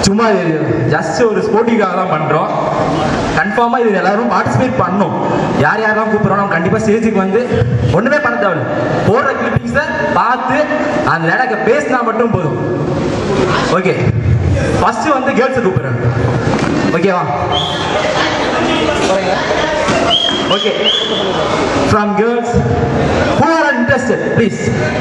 சும்மா ஜஸ்ட் ஒரு ஸ்போர்ட்டிவ்காக தான் பண்ணுறோம் கன்ஃபார்மாக இது எல்லாரும் பார்ட்டிசிபேட் பண்ணணும் யார் யாரெல்லாம் கூப்பிட்றோம் நம்ம கண்டிப்பாக ஸ்டேஜுக்கு வந்து ஒன்றுமே பண்ண தேவையில்ல போடுற கிளிப்பிங்ஸை பார்த்து அந்த லேடாக்க பேசினா மட்டும் போதும் ஓகே ஃபஸ்ட்டு வந்து கேர்ள்ஸை கூப்பிட்றேன் ஓகேவா okay from girls who are interested please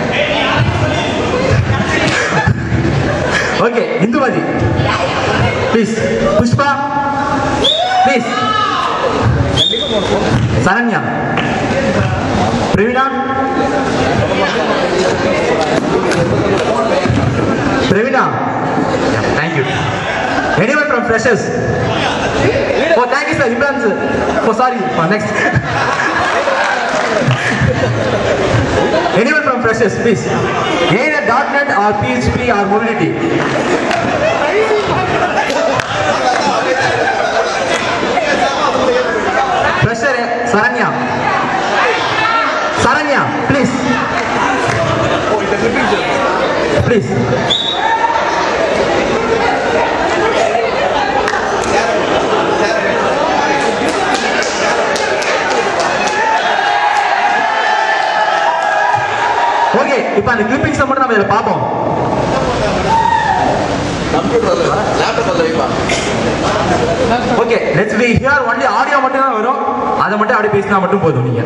okay Indumathi please Pushpa please Saranya Praveena Praveena thank you anyone from freshers oh thank you sir Imran sir oh sorry next Anyone from freshers, please. Either .NET or PHP or mobility. Fresher, eh, Saranya. Saranya, please. Please. Okay இப்போ அந்த கிளிப்பிங்ஸை மட்டும் நம்ம இதில் பார்ப்போம் okay let's we hear only audio மட்டும் தான் வரும் அதை மட்டும் அப்படியே பேசினா மட்டும் போதும் நீங்க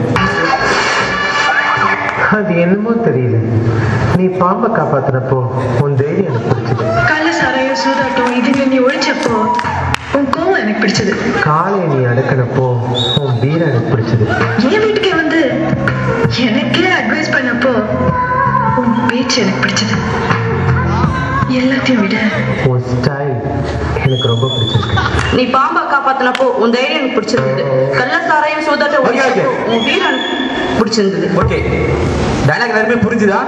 அது என்னமோ தெரியல நீ பாம்பை காப்பாத்துறப்போ உன் தைரியம் எனக்கு பிடிச்சது கள்ள சாராயம் சூதாட்டம் இதுல நீ ஒழிச்சப்போ உன் கோவம் எனக்கு பிடிச்சது காளையை நீ அடக்கினப்போ உன் வீரம் எனக்கு பிடிச்சது என் வீட்டுக்கே வந்து எனக்கே அட்வைஸ் பண்ணப்போ உன் பேச்சு எனக்கு பிடிச்சது எல்லாத்தையும் விட உன் ஸ்டைல் எனக்கு ரொம்ப பிடிச்சிருக்கு நீ பாம்பா காப்பாத்தினப்போ உன் தைரியம் எனக்கு பிடிச்சிருந்தது கள்ள சாராயம் சூதாட்ட Okay, okay. ஒழிச்சப்போ உன் வீரன் பிடிச்சிருந்தது ஓகே டைலாக் எல்லாருமே புரிஞ்சுதா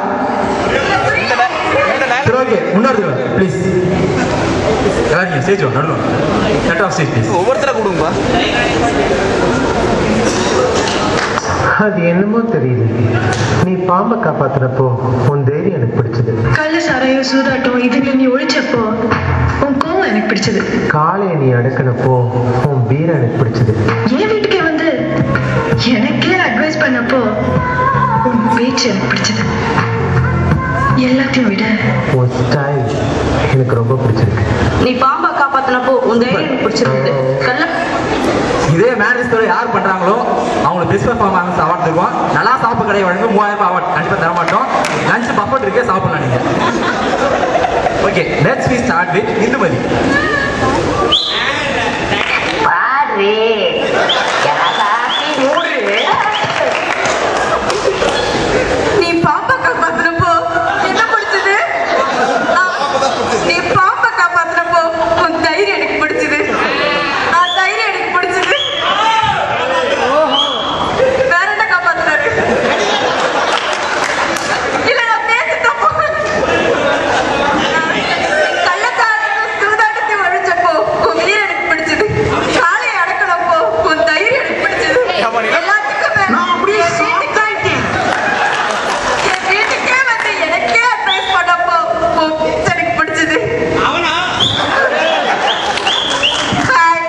சரி ஓகே முன்னாடி ப்ளீஸ் எல்லாரும் ஸ்டேஜ் வாங்க நடுவோம் செட் ஆஃப் ஸ்டேஜ் ப்ளீஸ் ஒவ்வொருத்தர கொடுங்கப்பா அது என்னமோ தெரியல நீ பாம்பை காப்பாத்துறப்போ உன் தைரியம் எனக்கு பிடிச்சது கள்ள சாராயம் சூதாட்டம் இதுல நீ ஒழிச்சப்போ உன் கோவம் எனக்கு பிடிச்சது காளையை நீ அடக்கினப்போ உன் வீரம் எனக்கு பிடிச்சது என் வீட்டுக்கே வந்து எனக்கே அட்வைஸ் பண்ணப்போ உன் பேச்சு எனக்கு பிடிச்சது எல்லாத்தையும் விட உன் ஸ்டைல் எனக்கு ரொம்ப பிடிச்சிருக்கு நீ பாம்பா காப்பாத்தினப்போ உன் தைரியம் எனக்கு பிடிச்சிருந்தது கள்ள இதே மேனேஜ்தோட யார் பண்றாங்களோ அவங்களுக்கு பெஸ்ட் பர்ஃபார்மன்ஸ் அவார்ட் தருவோம் நல்லா சாப்பிட கடை வழங்க மூவாயிரம் ரூபாய் அவார்ட் கண்டிப்பாக தர மாட்டோம் லஞ்ச் பஃபட் இருக்கே சாப்பிடலாம் நீங்க okay let's we start with Indumathi நீ பாம்பா காப்பாத்தினப்போ என்ன பிடிச்சது ஆ, நீ பாம்பா காப்பாத்தினப்போ உன் தைரியம் எனக்கு பிடிச்சது ஆ, தைரியம் எனக்கு பிடிச்சது வேற என்ன காப்பாத்துறாரு இல்ல நான் பேச தப்பு கள்ளக்காரனும் சூதாட்டத்தை ஒழிச்சப்போ உன் வீரம் எனக்கு பிடிச்சது காலை அடக்கணப்போ உன் தைரியம் எனக்கு பிடிச்சது எல்லாத்துக்கும் மேல என் வீட்டுக்கு என் வீட்டுக்கே வந்து எனக்கே அட்வைஸ் பண்ணப்போ உன் பேச்சு எனக்கு பிடிச்சது ஹாய்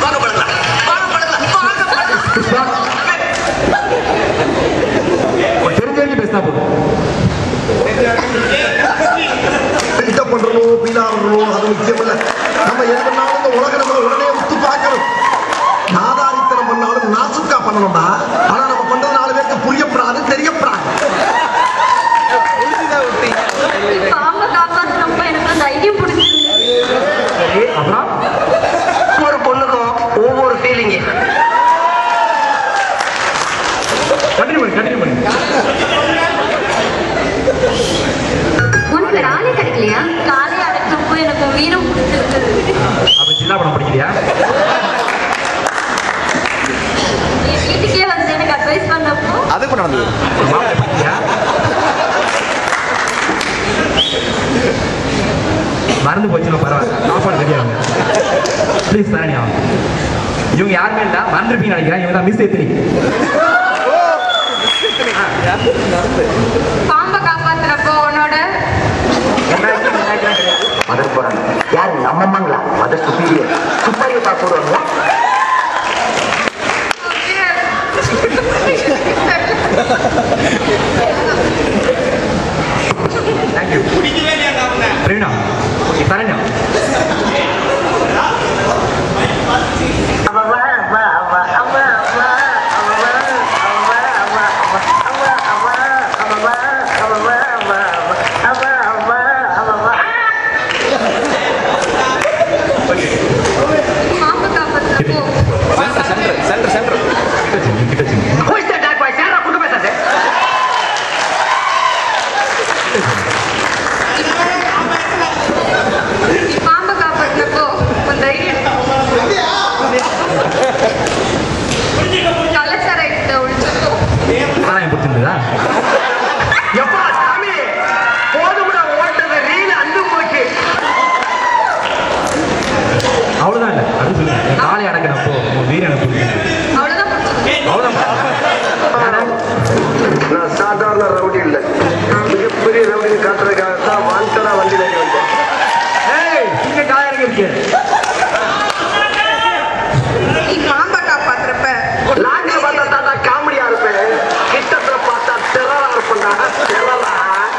புஷ்பா தெரிஞ்சு தெரிஞ்சு பேசினா போதும் இதை பண்றணும் பீலாடணும் அது முக்கியம் இல்ல நம்ம எது பண்ணாலும் இந்த உலக நம்ம உடனே உத்து பார்க்கணும் நாதாரித்தனம் பண்ணாலும் நாசுக்கா பண்ணணும்டா ஆனா நம்ம பண்றது நாலு பேருக்கு புரியப்படாது தெரியப்படாது பாம்பை காப்பாத்தினப்போ எனக்கு தைரியம் பிடிச்சிருந்தது சரி அப்புறம் ஒவ்வொரு பொண்ணுக்கும் ஒவ்வொரு ஃபீலிங்கு கண்டினியூ பண்ணி கண்டினியூ பண்ணி உனக்கு ராணி கிடைக்கலையா காலை அடக்கப்போ எனக்கு வீரம் பிடிச்சிருந்தது அப்ப ஜில்லா படம் படிக்கிறியா என் வீட்டுக்கே வந்து எனக்கு அட்வைஸ் பண்ணப்போ அது இப்ப நடந்தது மாப்பிள்ளை படிக்கிறியா மறந்து போச்சுன்னா பரவாயில்ல சாப்பாடு தெரியாது ப்ளீஸ் சரண்யா இவங்க யாருமே இல்லை மறந்துருப்பீங்க நினைக்கிறேன் இவங்க தான் மிஸ் எத்திரி பாம்பை காப்பாத்துறப்போ உன்னோட பதில் போறாங்க யாரு நம்ம அம்மாங்களா போடுவாங்களா மத சுப்பீரியர் சுப்பாரிய பாஸ் போடுவாங்களா தேங்க்யூ பிரவீனா ஓகே சரண்யா பாம்பு காப்பாத்துறப்போ சென்டர் சென்டர் கிட்ட வச்சுங்க, கிட்ட வச்சுங்க. Who is that dark boy? யாரா கூட்டு பேசுறது? நீ பாம்பை காப்பாத்துறப்போ உன் தைரியம் கள்ளச்சாராயத்தை ஒழிச்சப்போ அதான் எனக்கு பிடிச்சிருந்ததா எப்பா சாமி போதும்டா ஓட்டது ரீல் அந்து போச்சு அவ்வளவுதான் இல்ல அது சொல்லுங்க என் காலை அடக்கினப்போ உன் வீரன் எனக்கு பிடிச்சிருந்தது அவ்வளவுதான் பிடிச்சது. அவ்வளவுதான் நான் சாதாரண ரவுடி இல்ல மிகப்பெரிய ரவுடின்னு காட்டுறதுக்காகத்தான் வாண்டடா வண்டியில ஏறி வந்தேன் ஏய் இங்க காலை இறங்கி இருக்கு நீ பாம்பை காப்பாத்துறப்ப லாங்கில பார்த்தா தாத்தா காமெடியா இருப்பேன் கிட்டத்துல பார்த்தா டெரரா இருப்பேன்டா டெரரா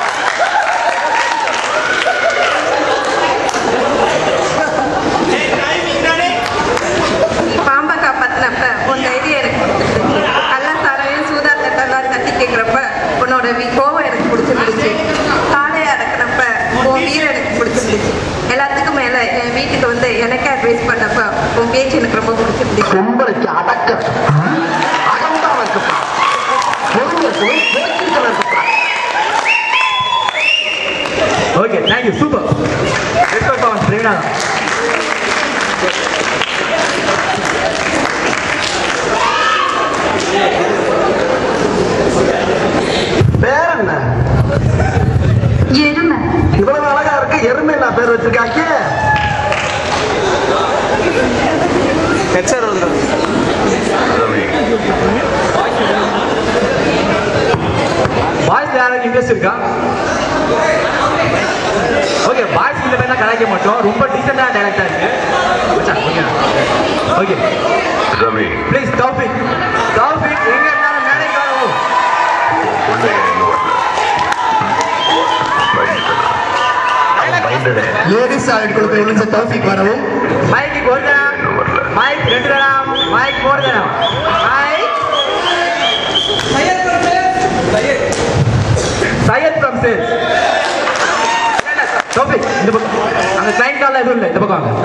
நீ பாம்பை காப்பாத்தினப்ப உன் தைரியம் எனக்கு பிடிச்சிருந்துச்சு கள்ளச்சாராயம் சூதாட்டத்தெல்லாம் தட்டி கேட்குறப்ப உன்னோட வி- கோவம் எனக்கு பிடிச்சிருந்துச்சு காளையை அடக்கினப்ப உன் வீரம் எனக்கு பிடிச்சிருந்துச்சு எல்லாத்துக்கும் மேல என் வீட்டுக்கு வந்து எனக்கே அட்வைஸ் பண்ணப்ப உன் பேச்சு எனக்கு ரொம்ப பிடிச்சிருந்துச்சு பொம்பளைக்கு அடக்கம் அகம்தான் இருக்குப்பா பொருள் இருக்கணும் பேச்சுக்கள் இருக்குப்பா okay thank you super best performance Praveena தான் பேர் என்ன எருமை இவ்வளவு அழகா இருக்கு எருமை என்ன பேர் வச்சிருக்காங்க பாய்ஸ் யாராவது இன்ட்ரெஸ்ட் இருக்கா ஓகே பாய்ஸ் இந்த மாதிரி தான் கலாய்க்க மாட்டோம் ரொம்ப டீசெண்டாக டைரக்டா இருக்கு okay okay please Taufiq Taufiq எங்க இருந்தாலும் மேடைக்கு வரவும் லேடிஸ் ஆளுக்குள்ள போய் விழுந்த தௌஃபிக் வரவும் மைக்கு ஒரு தரம் மைக் ரெண்டு தரம் மைக் மூணு தரம் mic Syed from sales Taufiq இந்த பக்கம் அந்த கிளைண்ட் காலில் எதுவும் இல்லை இந்த பக்கம் வாங்க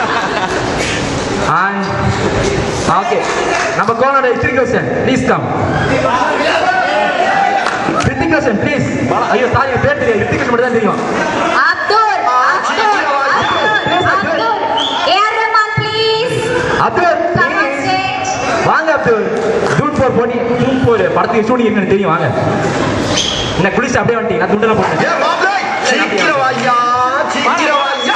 அண்ட் ஓகே நம்ம கோனோட history question please come Hrithik Roshan please ஐயோ சாரி என் பேர் தெரியாது ரித்திக் ரோஷன் மட்டும் தான் தெரியும் Abdul Abdul Abdul Abdul A R Rahman please Abdul come on stage வாங்க அப்துல் டூட் ஃபோர் போட்டி டூட் ஃபோர் படத்துக்கு ஷூட்டிங் என்னன்னு தெரியும் வாங்க என்ன குளிச்சு அப்படியே வந்துட்டீங்க நான் துண்டெல்லாம் போட்டேன் ஏ மாப்பிள்ளை சீக்கிரம் வாய்யா சீக்கிரம் வாய்யா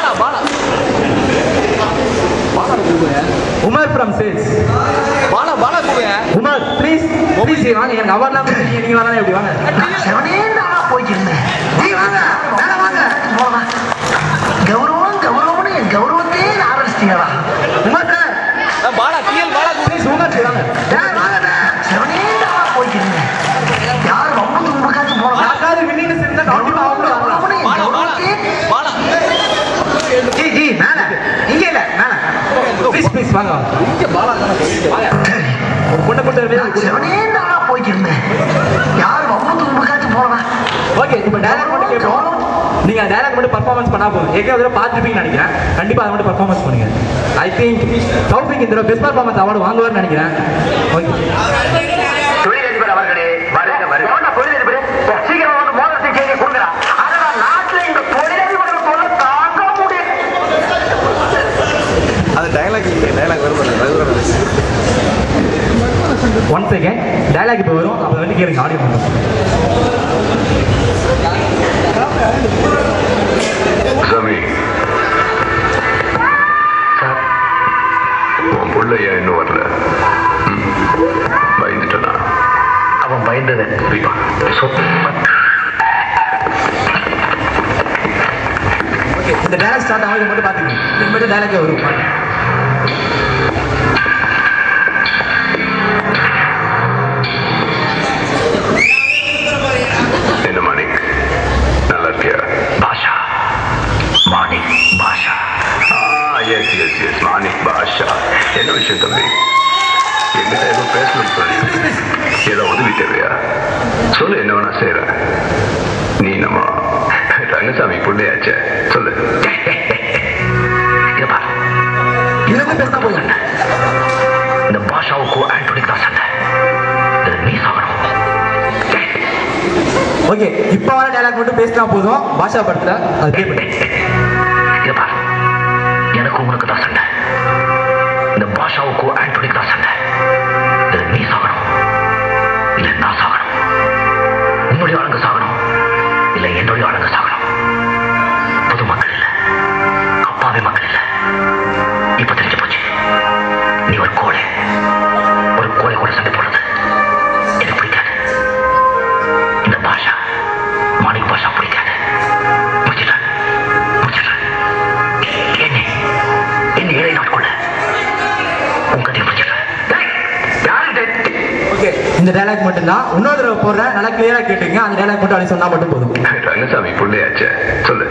உமர் ஃப்ரம் சேல்ஸ் பாலா பாலா கூப்பிடுங்க உமர் ப்ளீஸ் ப்ளீஸ் வாங்க எனக்கு அவார்ட்லாம் கொடுத்தீங்க நீங்க வரலாம் எப்படி வாங்க செவனே நாளா போய்க்கிருந்தேன் நீ வாங்க மேல வாங்க போலாம் கௌரவம் கௌரவம்னு என் கௌரவத்தையே ஆரம்பிச்சிட்டீங்களா Umar sir Bala TL Bala please Umar வாங்க செவனே நாளா போய்க்கிருந்தேன் யார் ரொம்ப தும்பக்காச்சும் போலாம் யாருக்காவது வின்னிங்ஸ் இருந்தா கண்டிப்பா அவங்களும் வரலாம் கௌரவம்னு என் பாலா பாலா கௌரவத்தையே பாலா ஜி ஜி மேல இங்க இல்ல மேல ப்ளீஸ் ப்ளீஸ் வாங்க இங்க பாலா வாங்க ஒரு பொண்ணை கூட்டு செவனே நாளா போய்க்கிருந்தேன் யார் ரொம்ப தும்பக்காச்சும் போலாம் ஓகே இப்போ டைலாக் மட்டும் கேட்போம் நீங்க டைலாக் மட்டும் பர்ஃபார்மன்ஸ் பண்ணா போதும் ஏற்கனவே தடவை பார்த்துருப்பீங்கன்னு நினைக்கிறேன் கண்டிப்பா அதை மட்டும் பர்ஃபார்மன்ஸ் பண்ணுங்க ஐ திங்க் தௌஃபிக் இந்த தடவை பெஸ்ட் பர்ஃபார்மன்ஸ் அவார்டு வாங்குவார்னு நினைக்கிறேன் ஓகே தொழிலதிபர் அவர்களே வருக வருக எவன்டா தொழிலதிபர் சீக்கிரம் வந்து மோதத்தை செய்தி கொடுங்கடா அதனால நாட்டுல இந்த தொழிலதிபர்கள் போல தாங்க முடியும் அது டைலாக் இல்லை டைலாக் வரும் ஒன் செகண்ட் டைலாக் இப்போ வரும் அப்போ வந்து கேளுங்க ஆடியோ பண்ணுறோம் சாமி உன் பிள்ளைய இன்னும் வரல ம். பயந்துட்டனா அவன் பயந்தது ஓகே இந்த டேரக்ட் ஸ்டார்ட் ஆகுது மட்டும் பார்த்துக்கணும் இது மட்டும் டேரக்டே வரும் என்ன மாணிக் நல்லா இருக்கியா Basha Manik Basha yes yes yes Manik Basha என்ன விஷயம் தம்பி என்கிட்ட ஏதோ பேசணும்னு சொல்லி ஏதோ உதவி தேவையா சொல்லு என்ன வேணா செய்யறேன் நீ நம்ம ரங்கசாமி பிள்ளையாச்சே சொல்லு இங்க பாரு இருந்து பேசினா போதும் இந்த பாஷாவுக்கும் ஆண்டோனிக்கு தான் சண்டை இதுல நீ சாகணும் ஓகே இப்போ வர டேலாக் மட்டும் பேசினா போதும் பாஷா படத்துல அது ப்ளே பண்ணி இங்க பாரு எனக்கு உனக்கு தான் சண்டை இந்த பாஷாவுக்கும் ஆண்டோனிக்கு தான் சண்டை இதுல நீ சாகணும் இல்ல நான் சாகணும் உன்னுடைய ஆளுங்க சாகணும் இல்ல என்னுடைய ஆளுங்க சாகணும் பொது மக்கள் இல்ல அப்பாவி மக்கள் இல்ல இப்ப தெரிஞ்சு போச்சு நீ ஒரு கோழை ஒரு கோழை கூட சண்டை போடுறது எனக்கு பிடிக்காது இந்த பாஷா மாணிக் பாஷா பிடிக்காது முடிச்சிட்டேன் முடிச்சிட்டேன் என்ன என்ன ஏழை நாட்குள்ள உன் கதையை முடிச்சிட்டேன் ஓகே இந்த டேலாக் மட்டும் தான் இன்னொரு தடவை போடுறேன் நல்லா கிளியரா கேட்டுங்க அந்த டேலாக் மட்டும் அப்படி சொன்னா மட்டும் போதும் ரங்கசாமி பிள்ளையாச்சே சொல்லு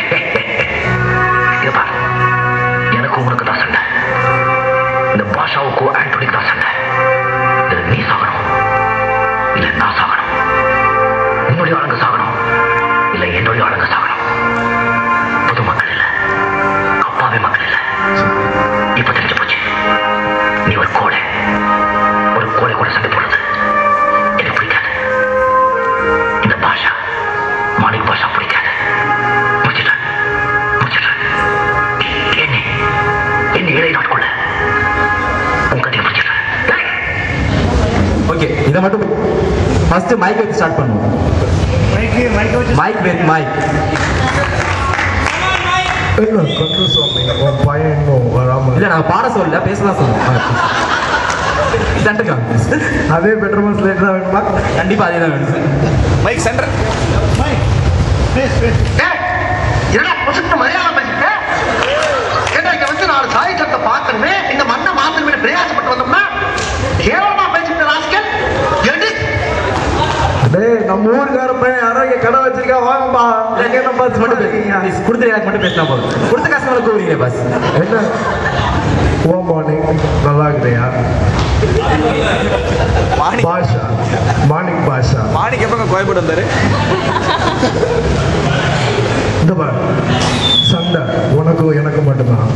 இங்க பாரு எனக்கு உனக்கு தான் சண்டை இந்த பாஷாவுக்கும் ஆண்டோனிக்கு தான் சண்டை இதுல நீ சாகணும் இல்ல நான் சாகணும் உன்னுடைய ஆளுங்க சாகணும் இல்ல என்னுடைய ஆளுங்க சாகணும் பொது மக்கள் இல்ல அப்பாவி மக்கள் இல்ல இப்ப தெரிஞ்சு போச்சு நீ ஒரு கோழை ஒரு கோழை கூட சண்டை போடுறது எனக்கு பிடிக்காது இந்த பாஷா மாணிக் பாஷா பிடிக்காது முடிச்சிட்டேன் முடிச்சிட்டேன் என்ன என்ன ஏழை நாட்குள்ள உன் கதையை முடிச்சிட்டேன் ஓகே இதை மட்டும் ஃபர்ஸ்ட் மைக் வச்சு ஸ்டார்ட் பண்ணுவோம் மைக் வெயிட் மைக் என்ன கன்று சுவாமி உன் பையன் இன்னும் வராம இல்ல நான் பாட சொல்லல பேசலாம் சொல்லுவேன் சென்டர் அதே பெட்ரோல் ஸ்லேட் தான் வேணுமா கண்டிப்பா அதே தான் வேணும் மைக் சென்டர் என்ன புசுக்கு மரியாதை பேசிட்டு ஏன்னா இங்க வந்து நாலு சாய் சட்டை பார்க்கணுமே இந்த மண்ணை மாத்தணுமே பிரயாசப்பட்டு வந்தோம்னா கேவலமா பேசிட்டு ராசிக்கல் எடு டேய் நம்ம ஊருக்கார பையன் யாரோ இங்க கடை வச்சிருக்கா வாங்கப்பா எங்க என்ன பார்த்து மட்டும் ப்ளீஸ் கொடுத்த எனக்கு மட்டும் பேசினா போதும் கொடுத்த கஸ்டமர் கூப்பிடுங்க பாஸ் என்ன ஓ மார்னிங் நல்லா இருக்கிறியா மாணிக் பாஷா மார்னிங் பாஷா மாணிக் எப்பங்க கோயம்பேடு வந்தாரு இந்த பாரு சண்டை உனக்கும் எனக்கு மட்டும்தான்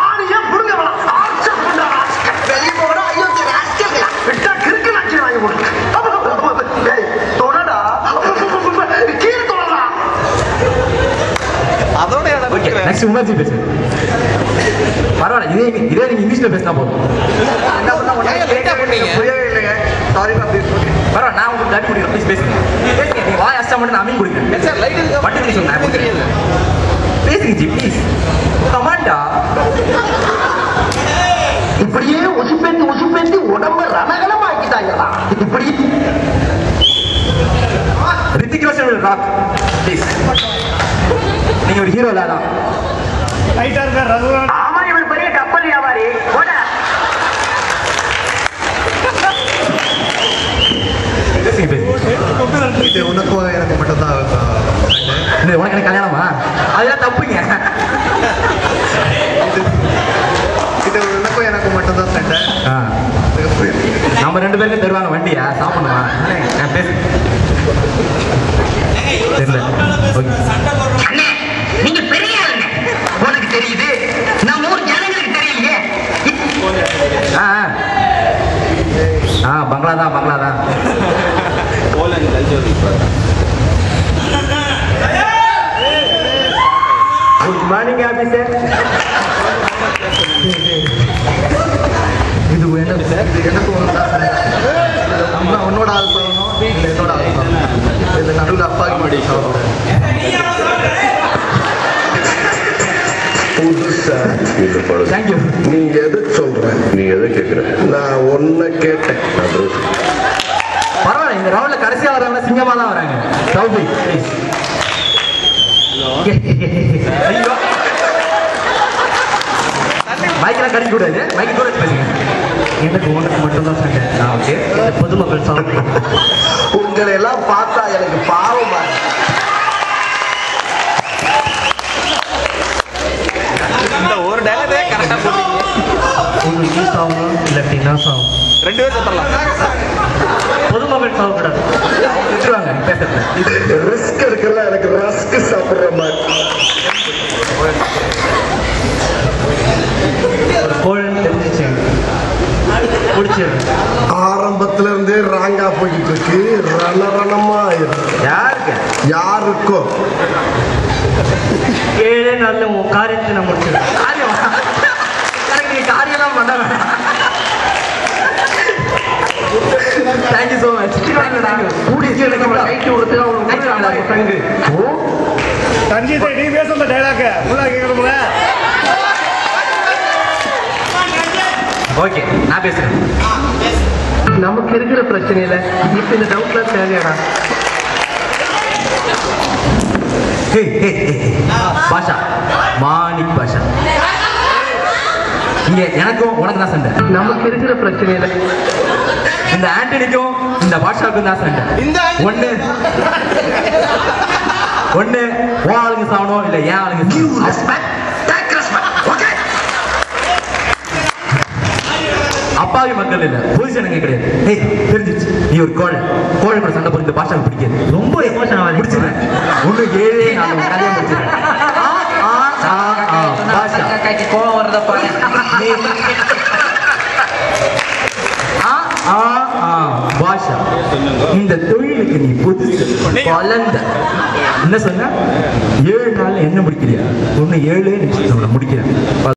அதோட இடம் ஓகே இருக்கிறேன். நெக்ஸ்ட் உணர்ச்சி பேசு பரவாயில்ல இதே இதே நீங்க இங்கிலீஷ்ல பேசினா போதும் ஏங்க லேட்டா பண்ணீங்க பரவாயில்ல நான் உங்களுக்கு தட்டி குடிக்கிறேன் ப்ளீஸ் பேசுங்க பேசுங்க நீங்க வாய் அஷ்டா மட்டும் நான் அமீன் குடிக்கிறேன் சார் லைட் இதுக்கு மட்டும் நீங்க சொன்னா எனக்கு தெரியாது பேசுங்க ஜி ப்ளீஸ் கமாண்டா இப்படியே உசுப்பேந்தி உசுப்பேந்தி உடம்ப ரணகலம் ஆக்கிட்டாங்களா இப்படி ரித்திக் ரோஷன் ராக் ப்ளீஸ் நீங்க ஒரு ஹீரோ இல்லாதான் ஆமா இவன் பெரிய கப்பல் வியாபாரி போட பேசுங்க பேசுங்க இது உனக்கும் எனக்கு மட்டும்தான் இது உனக்கு எனக்கு கல்யாணமா அதெல்லாம் தப்புங்க இது உனக்கும் எனக்கு மட்டும்தான் சண்டை ஆ. நம்ம ரெண்டு பேருக்கும் தருவாங்க வண்டியா சாப்பிடணுமா நான் பேசு தெரியல ஓகே அண்ணே நீங்க பெரிய ஆளுங்க உனக்கு தெரியுது நம்ம ஊர் ஜனங்களுக்கு தெரியலையே ஆ ஆ. ஆ பங்களா தான் பங்களா தான் போலன் கல்ச்சர் குட் மார்னிங் ஆபீசர் இது வேணும் சார் இது எனக்கு ஒன்று தான் அம்மா உன்னோட ஆள் சொல்லணும் இல்லை என்னோட ஆள் சொல்லணும் இது நடுவில் அப்பாக்கு மாடி புதுசா இந்த படம் தேங்க்யூ நீ எது சொல்ற நீ எதை கேட்குற நான் ஒன்ன கேட்டேன் நான் ரோஸ் பரவாயில்ல இந்த ரவுண்ட்ல கடைசியா வரவங்க சிங்கமா தான் வராங்க சௌபி ப்ளீஸ் ஐயோ மைக்கெல்லாம் கடிக்க கூடாது மைக்கு கூட வச்சு பேசுங்க எனக்கு உனக்கு மட்டும்தான் சண்டை ஆ ஓகே பொதுமக்கள் சாப்பிட்டு உங்களை எல்லாம் பார்த்தா எனக்கு பாவமா இருக்கு. இந்த ஒரு டயலாகே கரெக்டா போட்டீங்க உங்களுக்கு யூஸ் ஆகும் இல்லாட்டி நாஸ் ஆகும் ரெண்டு பேரும் செத்துடலாம் பொதுமக்கள் சாப்பிடாது விட்டுருவாங்க நீ பேசுறது ரிஸ்க் எடுக்கல எனக்கு ரஸ்க் சாப்பிடுற மாதிரி ஒரு கோழன்னு தெரிஞ்சிச்சு பிடிச்சிருக்கு ஆரம்பத்துல இருந்தே ராங்கா போய்கிட்டு இருக்கு ரணரணமா இருக்கு யாருக்கு யாருக்கோ ஏழே நாள்ல உன் காரியத்தை நான் முடிச்சிருக்கேன் காரியம் எனக்கு நீங்க காரியம்லாம் பண்ண வேண்டாம் தேங்க்யூ ஸோ மச் கூடிய கைட்டு கொடுத்து அவங்களுக்கு ரஞ்சித் நீ பேச அந்த டைலாக் ஃபுல்லா கேட்கணும்ல ஓகே நான் பேசுறேன் நமக்கு இருக்கிற பிரச்சனையில இப்ப இந்த டவுட்லாம் தேவையாடா ஹே ஹே ஹே ஹே. பாஷா மாணிக் பாஷா இங்க எனக்கும் உனக்கு தான் சண்டை நமக்கு இருக்கிற பிரச்சனையில இந்த ஆண்டனிக்கும் இந்த பாஷாவுக்கும் தான் சண்டை இந்த ஒண்ணு ஒண்ணு உன் ஆளுங்க சாவணும் இல்ல ஏன் ஆளுங்க சாவணும். அப்பாவி மக்கள் இல்ல பொசிஷனுங்க கிடையாது ஏய் தெரிஞ்சிச்சு நீ ஒரு கோழை கோழை கூட சண்டை போட்டு இந்த பாஷாவுக்கு பிடிக்காது ரொம்ப எமோஷன் முடிச்சிருவேன் ஒண்ணு ஏழு நாலு கதையை முடிச்சிருவேன் ஆ, ஆ, ஆ, ஆ, பாஷா கோவம் வரத பாரு ஆ, ஆ, ஆ, பாஷா இந்த தொழிலுக்கு நீ புதுசு குழந்தை என்ன சொன்ன ஏழு நாள் என்ன முடிக்கிறியா ஒண்ணு ஏழு நிமிஷத்துல முடிக்கிறேன்